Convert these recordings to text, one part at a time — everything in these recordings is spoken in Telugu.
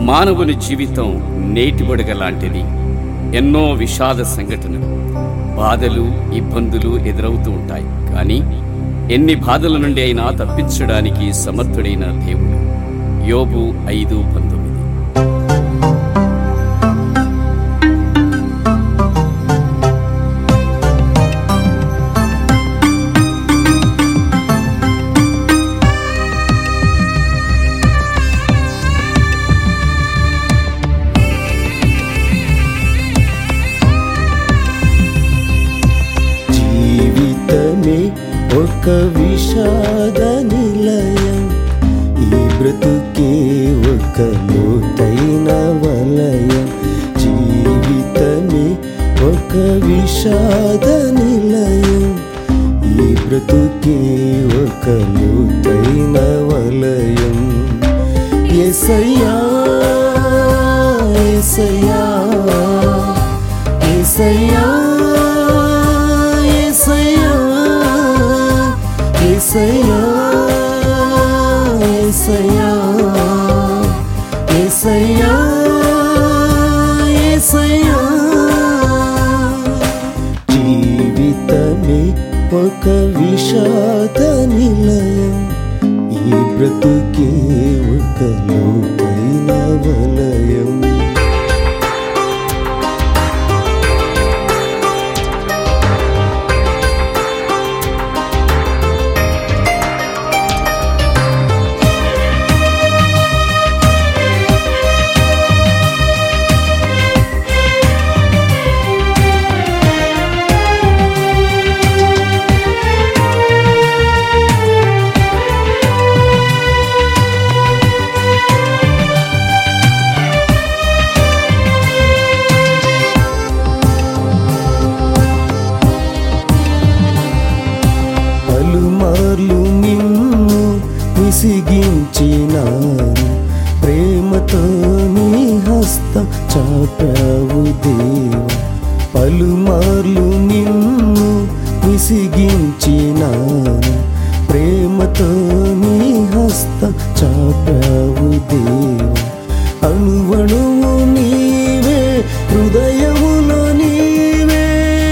మానవుని జీవితం నేటి బుడగ లాంటిది ఎన్నో విషాద సంఘటనలు బాధలు ఇబ్బందులు ఎదురవుతూ ఉంటాయి కానీ ఎన్ని బాధల నుండి అయినా తప్పించడానికి సమర్థుడైన దేవుడు యోబు ఐదు పంతొమ్మిది జీవితమే ఒక విషాద నిలయం ఈ బ్రతుకే ఒక లోతైన వలయం జీవితమే ఒక విషాద నిలయం ఈ బ్రతుకే ఒక లోతైన వలయం ఎసయ్యా ఎసయ్యా ఎసయ్యా ఎసయ్యా ఎసయ్యా ఎసయ్యా ఎసయ్యా ఎసయ్యా జీవితమే ఒక విషాద నిలయం ఈ బ్రతుకే ఒక లోతైన వలయం పలుమార్లు నిన్ను విసిగించినాను ప్రేమతో నీ హస్తం చాపావు దేవ పలుమార్లు నిన్ను విసిగించినాను ప్రేమతో నీ హస్తం చాపావు దేవ అణువణువు నీవే హృదయములో నీవే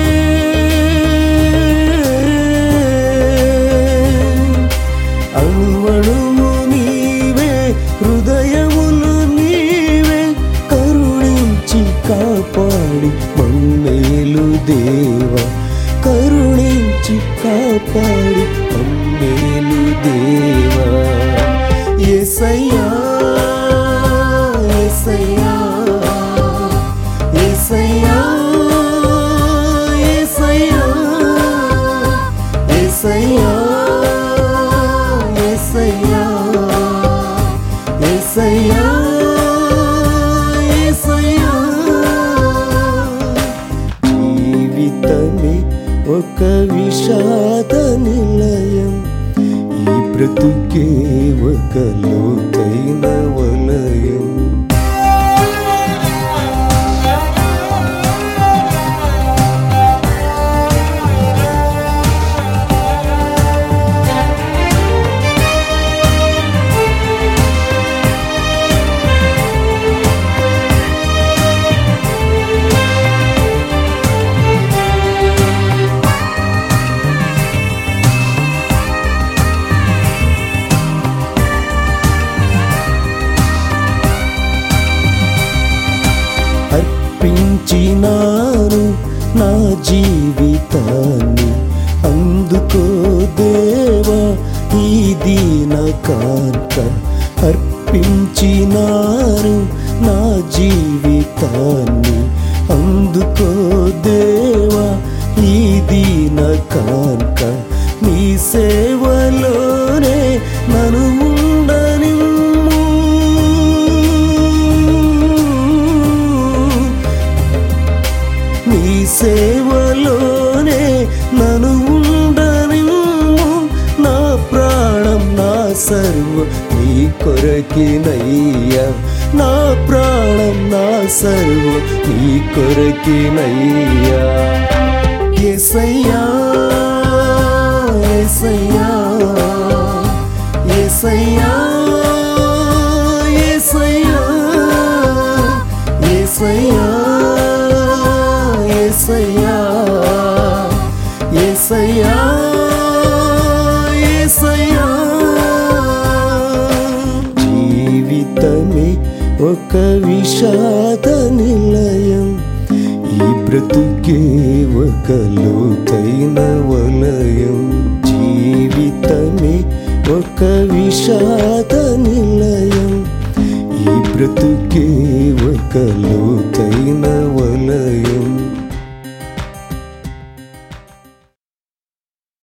అణువణువు నీవే హృదయములు నీవే కరుణించి కాపాడి మమ్మేలు దేవ కరుణించి కాపాడి మమ్మేలు దేవ ఎసయ్యా ఎసయ్యా ఎసయ్యా ఎసయ్యా ఎసయ్యా ఎసయ్యా ఎసయ్యా ఎసయ్యా జీవితమే ఒక విషాద నిలయం ఈ బ్రతుకే ఒక లోతైన వలయం అర్పించినాను నా జీవితాన్ని అందుకో దేవా ఈ దీన కాంత అర్పించినాను నా జీవితాన్ని అందుకో దేవా ఈ దీన కాంత నీ సేవలోనే నన్ను ఉండనిమ్ము నీ సేవలోనే నన్ను ఉండనిమ్ము నా ప్రాణం నా సర్వ నీ కొరకినయ్యా నా ప్రాణం నా సర్వ నీ కొరకినయ్యా ఎసయ్యా ఎసయ్యా ఎసయ్యా ఎసయ్యా ఒక విషాద నిలయం ఈ బ్రతుకే ఒక లోతైన వలయం జీవితమే ఒక విషాద నిలయం ఈ బ్రతుకే ఒక లోతైన వలయం